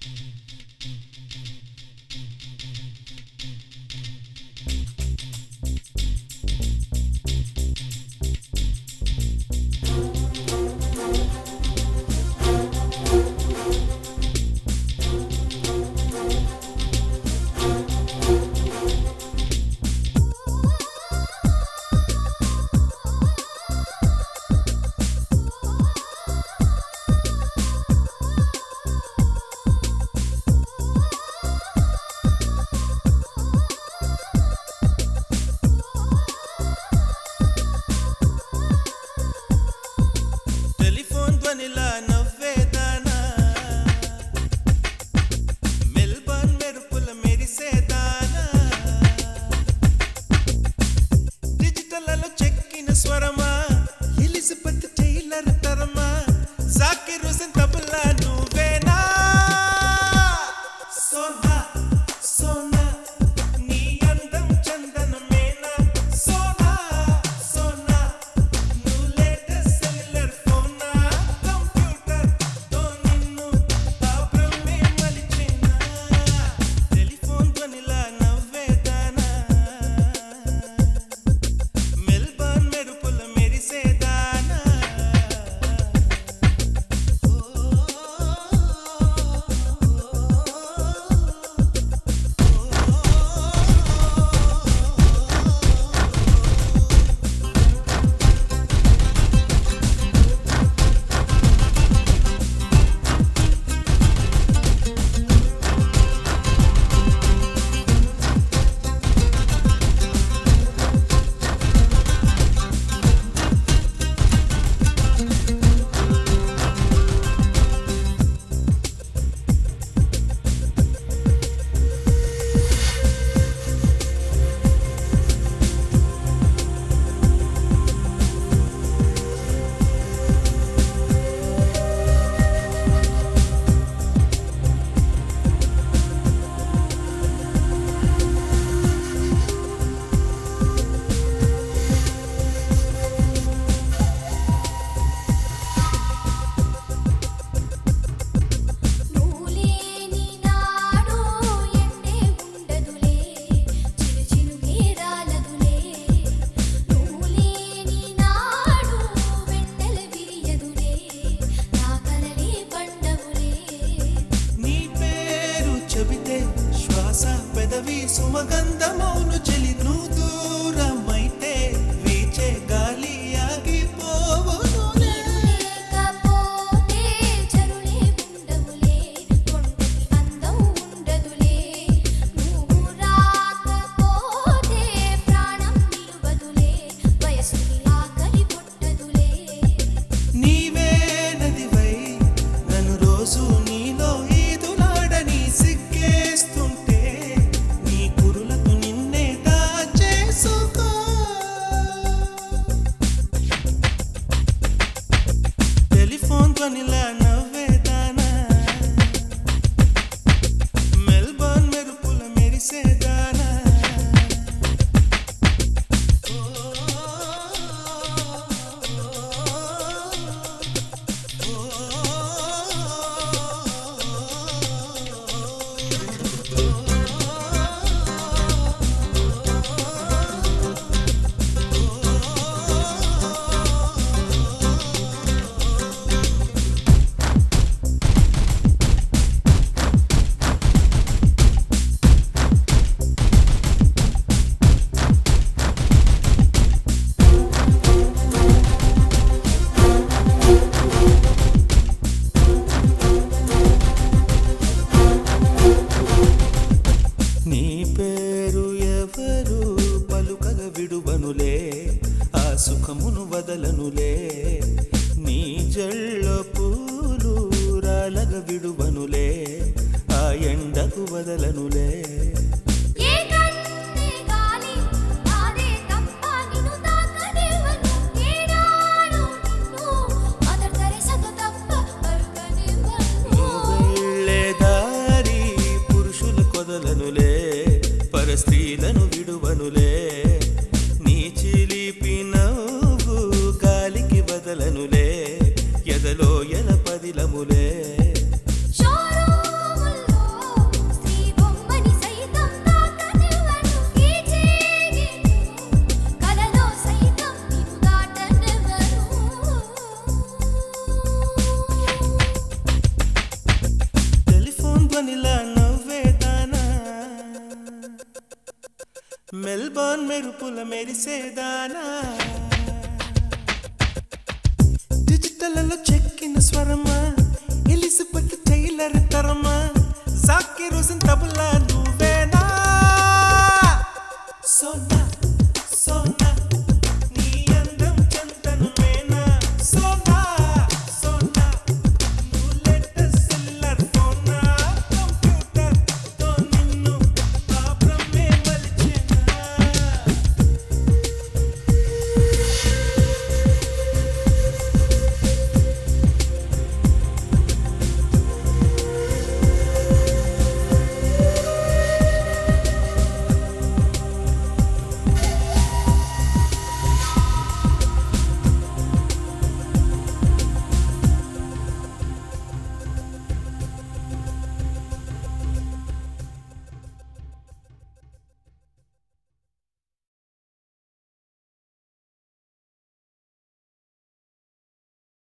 Telephone ధ్వనిలా నవ్వేదానా Melbourne మెరుపుల మెరిసేదానా డిజిటల్లో చెక్కిన స్వరమా Elizabeth Taylor తరమా జాకిర్ హుసేన్ తబలా నువ్వేనా సోనా సోనా నీ అందం చందనమేనా సోనా సోనా నువ్వు లేటెస్ట్ సెల్యులర్ ఫోనా కంప్యూటర్ తో నిన్ను ఆ బ్రహ్మే మలిచేనా టెలిఫోన్ ధ్వనిలా నవ్వేదానా మెల్బర్న్ మెరుపుల మెరిసేదానా నువ్వులేని నాడు ఎండే ఉండదులే చిరు చిరుకే రాలదులే నువ్వులేని నాడు వెన్నెల విరియదులే నా కలలే పండవులే నీ పేరు చెబితే శ్వాస పెదవి సుమగంధమౌను చెలి నువ్వు దూరమైతే వీచే గాలి ఆగిపోవునులే. లేకపోతే చరులే ఉండవులే కొండకి అందం ఉండదులే నువ్వు రాకపోతే ప్రాణం నిలువదులే వయసుకి ఆకలి పుట్టదులే నీవే నదివై నన్ను రోజు నీలో ఈదులాడని సిగ్గేస్తుంటే నీ కురులకు నిన్నే దాచేసుకో టెలిఫోన్ ధ్వనిలా నవ్వేదానా మెల్బర్న్ మెరుపుల మెరిసేదానా నీ పేరు ఎవరు పలుకగ విడువనులే ఆ సుఖమును వదలనులే నీ జళ్ళ పూలు రాలగ విడువనులే ఆ ఎండకు వదలనులే ఏ కన్నే గాలి నాదే తప్ప నిన్ను తాకనివ్వను ఏనాడు నిన్ను మదర్ తెరెసాతో తప్ప అరుగనివ్వను వెళ్ళే దారి పురుషులు కొదలనులే పరస్త్రీలను విడువనులే నీ చిలిపి నవ్వు గాలికి వదలనులే ఎదలో ఎల పదిలములే షోరూముల్లో మెరుపుల మెరిసేదానా డిజిటల్లో చెక్కిన స్వరమా ఎలిజబెత్ టైలర్ తరమా